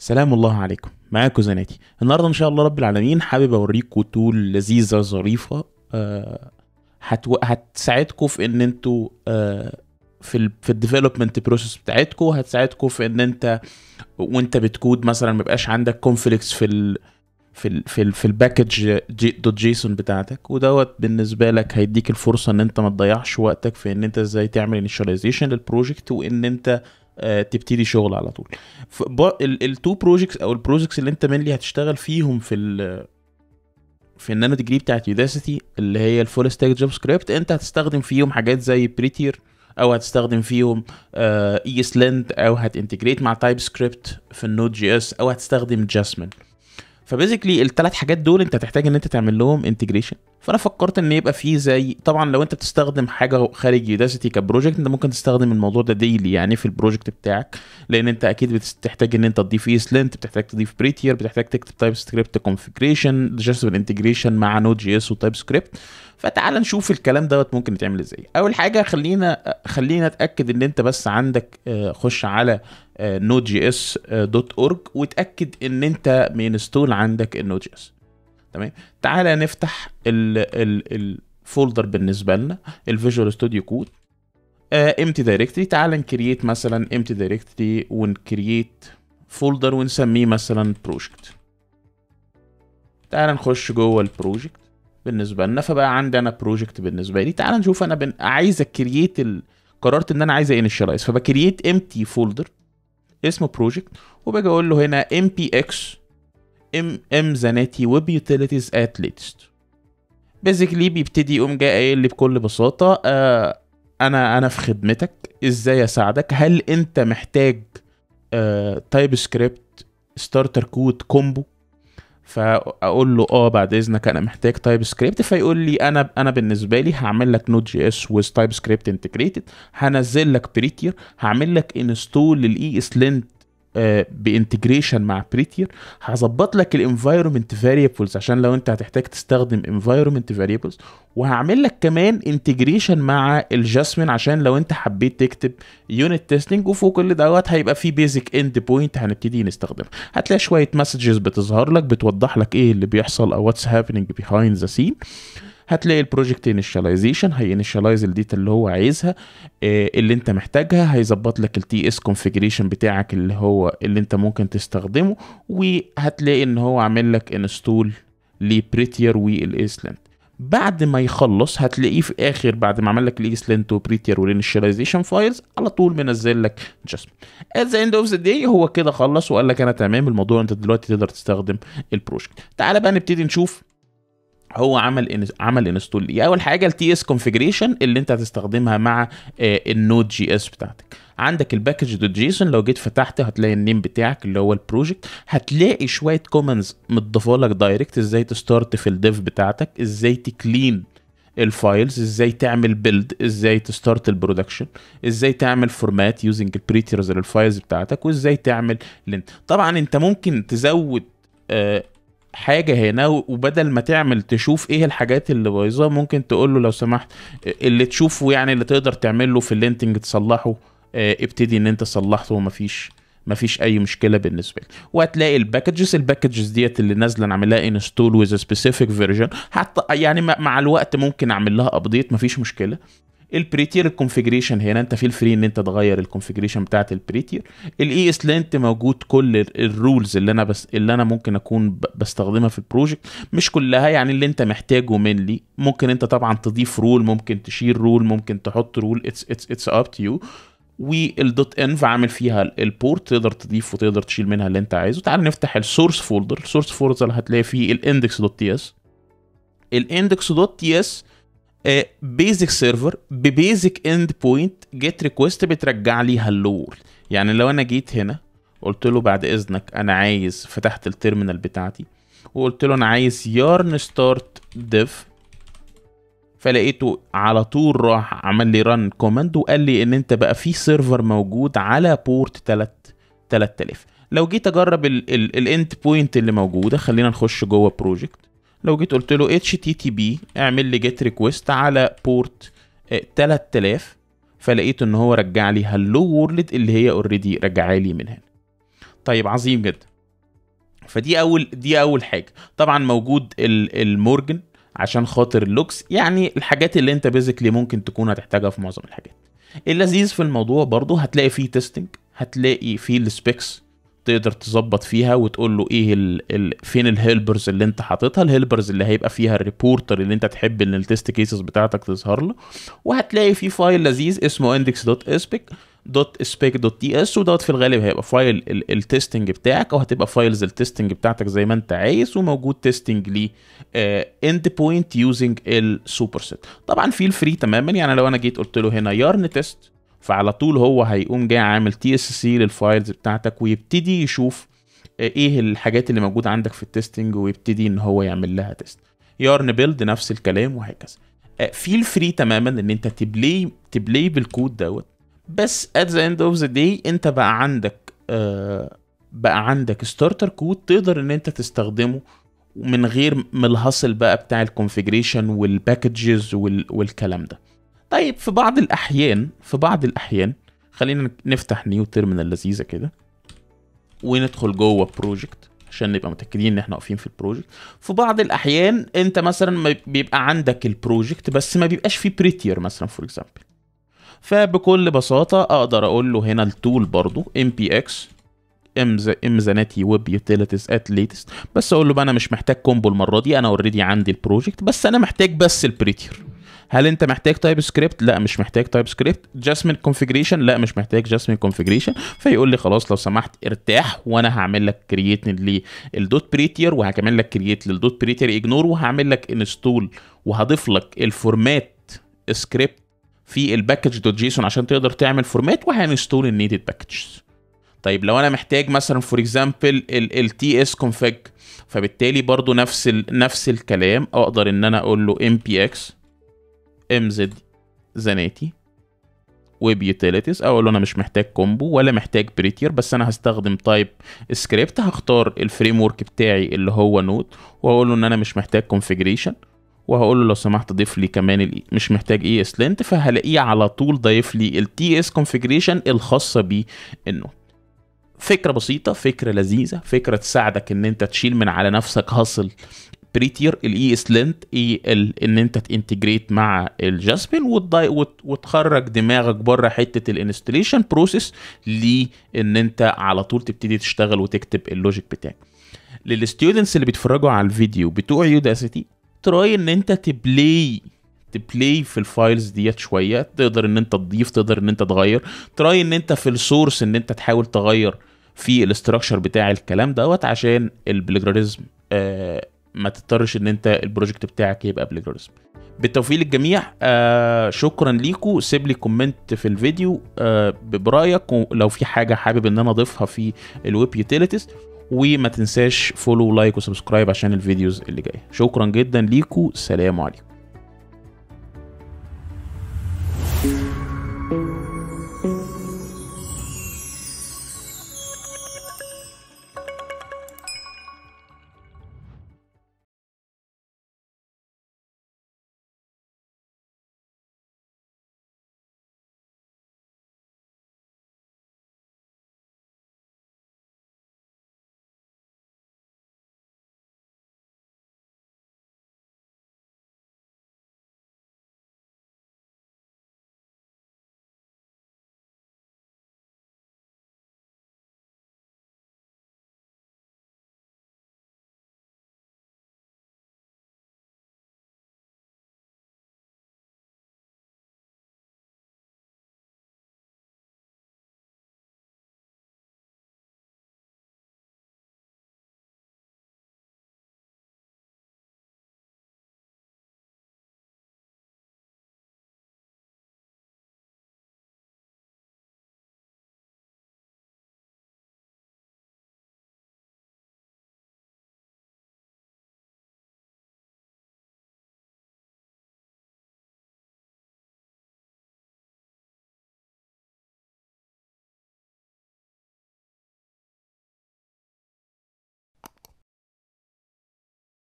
سلام الله عليكم معاكم زناتي النهارده ان شاء الله رب العالمين حابب اوريكم تول لذيذه ظريفه أه هتو... هتساعدكم في ان انتوا أه في ال في الديفلوبمنت بروسيس بتاعتكم هتساعدكم في ان انت وانت بتكود مثلا ما يبقاش عندك كونفليكتس في ال في ال في ال في الباكج جي دوت جيسون بتاعتك ودوت بالنسبه لك هيديك الفرصه ان انت ما تضيعش وقتك في ان انت ازاي تعمل انيشاليزيشن للبروجكت وان انت آه، تبتدي شغل على طول التو بروجكتس او البروجكتس اللي انت منلي هتشتغل فيهم في ال في النانو ديجري بتاعت يوداسيتي اللي هي الفول ستاك جافا سكريبت انت هتستخدم فيهم حاجات زي بريتير او هتستخدم فيهم اي اس لند او هتنتجريت مع تايب سكريبت في النود جي اس او هتستخدم جاسمين فبيزيكلي الثلاث حاجات دول انت هتحتاج ان انت تعمل لهم انتجريشن فانا فكرت ان يبقى فيه زي طبعا لو انت بتستخدم حاجه خارج يوداسيتي كبروجكت انت ممكن تستخدم الموضوع ده ديلي يعني في البروجكت بتاعك لان انت اكيد بتحتاج ان انت تضيف اي سلنت بتحتاج تضيف بريتير بتحتاج تكتب تايب سكريبت كونفيجريشن جاست انتجريشن مع نود جي اس وتايب سكريبت فتعال نشوف الكلام دوت ممكن يتعمل ازاي اول حاجه خلينا خلينا اتاكد ان انت بس عندك آه، خش على نود جي اس دوت اورج وتاكد ان انت مينستول عندك النود جي اس تمام تعالى نفتح الفولدر بالنسبه لنا الفيجوال ستوديو كود امتي دايركتري تعال نكريت مثلا امتي دايركتري ونكريت فولدر ونسميه مثلا بروجكت تعال نخش جوه البروجكت بالنسبه لنا فبقى عندي انا بروجكت بالنسبه لي تعال نشوف انا بن... عايز اكريت ال... قررت ان انا عايز انيشاليز فبكريت امتي فولدر اسمه بروجكت وباجي اقول له هنا ام بي اكس ام ام زناتي ويب يوتيليتيز ات ليتست بيزيكلي بيبتدي يقوم جاي قايل لي بكل بساطه آه انا انا في خدمتك ازاي اساعدك هل انت محتاج آه تايب سكريبت ستارتر كود كومبو فاقول له اه بعد اذنك انا محتاج تايب سكريبت فيقول لي انا انا بالنسبه لي هعمل لك نود جي اس ويز تايب سكريبت انتجريتد هنزل لك بريتير هعمل لك انستول للاي اس لينت بانتجريشن مع بريتير هظبط لك الانفايرمنت فاريبلز عشان لو انت هتحتاج تستخدم انفايرمنت فاريبلز وهعمل لك كمان انتجريشن مع الجاسمين عشان لو انت حبيت تكتب يونت تيستنج وفوق كل دوت هيبقى في بيزك اند بوينت هنبتدي نستخدمها هتلاقي شويه مسجز بتظهر لك بتوضح لك ايه اللي بيحصل او واتس هابينج بيهايند ذا سين هتلاقي البروجكت انيشاليزيشن هينيشاليز الداتا اللي هو عايزها آه، اللي انت محتاجها هيظبط لك التي اس كونفيجريشن بتاعك اللي هو اللي انت ممكن تستخدمه وهتلاقي ان هو عامل لك انستول لبريتير والايسلند بعد ما يخلص هتلاقيه في اخر بعد ما عمل لك الايسلنت وبريتير والانيشاليزيشن فايلز على طول منزل لك جاسمين ات ذا اند اوف ذا داي هو كده خلص وقال لك انا تمام الموضوع انت دلوقتي تقدر تستخدم البروجكت تعالى بقى نبتدي نشوف هو عمل إن... عمل انستول ايه اول حاجه التي اس كونفيجريشن اللي انت هتستخدمها مع آه، النود جي اس بتاعتك عندك الباكج دوت جيسون لو جيت فتحت هتلاقي النيم بتاعك اللي هو البروجكت هتلاقي شويه كومنز متضافه لك دايركت ازاي تستارت في الديف بتاعتك ازاي تكلين الفايلز ازاي تعمل بيلد ازاي تستارت البرودكشن ازاي تعمل فورمات يوزنج البريتيرز للفايلز بتاعتك وازاي تعمل لينت طبعا انت ممكن تزود آه حاجه هنا وبدل ما تعمل تشوف ايه الحاجات اللي بايظه ممكن تقول له لو سمحت اللي تشوفه يعني اللي تقدر تعمل له في اللينتنج تصلحه آه، ابتدي ان انت صلحته ومفيش مفيش اي مشكله بالنسبه لي وهتلاقي الباكجز الباكجز ديت اللي نازله نعملها انستول ويز سبيسيفيك فيرجن حتى يعني مع مع الوقت ممكن اعمل لها ابديت مفيش مشكله البريتير الكونفيجريشن هنا انت في الفري ان انت تغير الكونفيجريشن بتاعت البريتير الاي اس لينت موجود كل الرولز اللي انا بس اللي انا ممكن اكون ب- بستخدمها في البروجكت مش كلها يعني اللي انت محتاجه منلي ممكن انت طبعا تضيف رول ممكن تشيل رول ممكن تحط رول اتس اتس اتس اب تو يو والدوت انف عامل فيها البورت تقدر تضيف وتقدر تشيل منها اللي انت عايزه تعال نفتح السورس فولدر السورس فولدر هتلاقي فيه الاندكس دوت تي اس الاندكس دوت تي اس بيزك سيرفر ببيزك اند بوينت جيت ريكويست بترجع لي هالو وورلد يعني لو انا جيت هنا قلت له بعد اذنك انا عايز فتحت التيرمينال بتاعتي وقلت له انا عايز يارن ستارت ديف فلقيته على طول راح عمل لي ران كوماند وقال لي ان انت بقى في سيرفر موجود على بورت 3 3000 لو جيت اجرب الاند بوينت اللي موجوده خلينا نخش جوه بروجكت لو جيت قلت له اتش تي تي بي اعمل لي جيت ريكويست على بورت 3000 فلقيت ان هو رجع لي هالو وورلد اللي هي اوريدي رجعها لي من هنا طيب عظيم جدا فدي اول دي اول حاجه طبعا موجود ال- المورجن عشان خاطر اللوكس يعني الحاجات اللي انت بيزيكلي ممكن تكون هتحتاجها في معظم الحاجات اللذيذ في الموضوع برضو هتلاقي فيه تيستنج هتلاقي فيه السبيكس تقدر تظبط فيها وتقول له ايه ال... ال... فين الهيلبرز اللي انت حاططها الهيلبرز اللي هيبقى فيها الريبورتر اللي انت تحب ان التست كيسز بتاعتك تظهر له وهتلاقي في فايل لذيذ اسمه index.spec دوت spec دوت تي اس ودوت في الغالب هيبقى فايل التستنج بتاعك او هتبقى فايلز التستنج بتاعتك زي ما انت عايز وموجود تيستنج ل اند بوينت يوزنج السوبر سيت طبعا في الفري تماما يعني لو انا جيت قلت له هنا يارن تيست فعلى طول هو هيقوم جاي عامل تي اس سي للفايلز بتاعتك ويبتدي يشوف آه، ايه الحاجات اللي موجوده عندك في التستنج ويبتدي ان هو يعمل لها تيست يارن بيلد نفس الكلام وهكذا آه، في الفري تماما ان انت تبلاي تبلاي بالكود دوت بس at the end of the day انت بقى عندك آه بقى عندك ستارتر كود تقدر ان انت تستخدمه من غير من الهصل بقى بتاع الكونفيجريشن والباكجز وال والكلام ده طيب في بعض الاحيان في بعض الاحيان خلينا نفتح نيو تيرمينال لذيذه كده وندخل جوه بروجكت عشان نبقى متاكدين ان احنا واقفين في البروجكت في بعض الاحيان انت مثلا ما بيبقى عندك البروجكت بس ما بيبقاش فيه بريتير مثلا فور اكزامبل فبكل بساطه اقدر اقول له هنا التول برضو ام بي اكس امزاناتي ويب يوتيليتيز ات ليتست بس اقول له بقى انا مش محتاج كومبو المره دي انا اوريدي عندي البروجكت بس انا محتاج بس البريتير هل انت محتاج تايب سكريبت لا مش محتاج تايب سكريبت جاسمين كونفيجريشن لا مش محتاج جاسمين كونفيجريشن فيقول لي خلاص لو سمحت ارتاح وانا هعمل لك كرييت للدوت بريتير وهكمل لك كرييت للدوت بريتير اجنور وهعمل لك انستول وهضيف لك الفورمات سكريبت في الباكج دوت جيسون عشان تقدر تعمل فورمات وهنستول النيدد باكجز طيب لو انا محتاج مثلا فور اكزامبل التي اس كونفج فبالتالي برضو نفس ال نفس الكلام اقدر ان انا اقول له ام بي اكس ام زد زناتي ويب يوتيليتيز اقول له انا مش محتاج كومبو ولا محتاج بريتير بس انا هستخدم تايب سكريبت هختار الفريم ورك بتاعي اللي هو نود واقول له ان انا مش محتاج كونفيجريشن وهقول له لو سمحت ضيف لي كمان ال مش محتاج اي اس لينت فهلاقيه على طول ضايف لي التي اس كونفيجريشن الخاصه بالنود فكره بسيطه فكره لذيذه فكره تساعدك ان انت تشيل من على نفسك هصل بريتير الاي اس لينت اي ال ان انت تنتجريت مع الجاسبين وتخرج دماغك بره حته الانستليشن بروسيس لان انت على طول تبتدي تشتغل وتكتب اللوجيك بتاعك للستودنتس اللي بيتفرجوا على الفيديو بتوع يوداسيتي تراي ان انت تبلاي تبلاي في الفايلز ديت شويه تقدر ان انت تضيف تقدر ان انت تغير تراي ان انت في السورس ان انت تحاول تغير في الاستراكشر بتاع الكلام دوت عشان البليجراليزم آه ما تضطرش ان انت البروجكت بتاعك يبقى بليجراليزم بالتوفيق للجميع آه شكرا ليكم سيب لي كومنت في الفيديو آه برايك ولو في حاجه حابب ان انا اضيفها في الويب يوتيليتيز وما تنساش فولو لايك وسبسكرايب عشان الفيديوز اللي جايه شكرا جدا ليكم سلام عليكم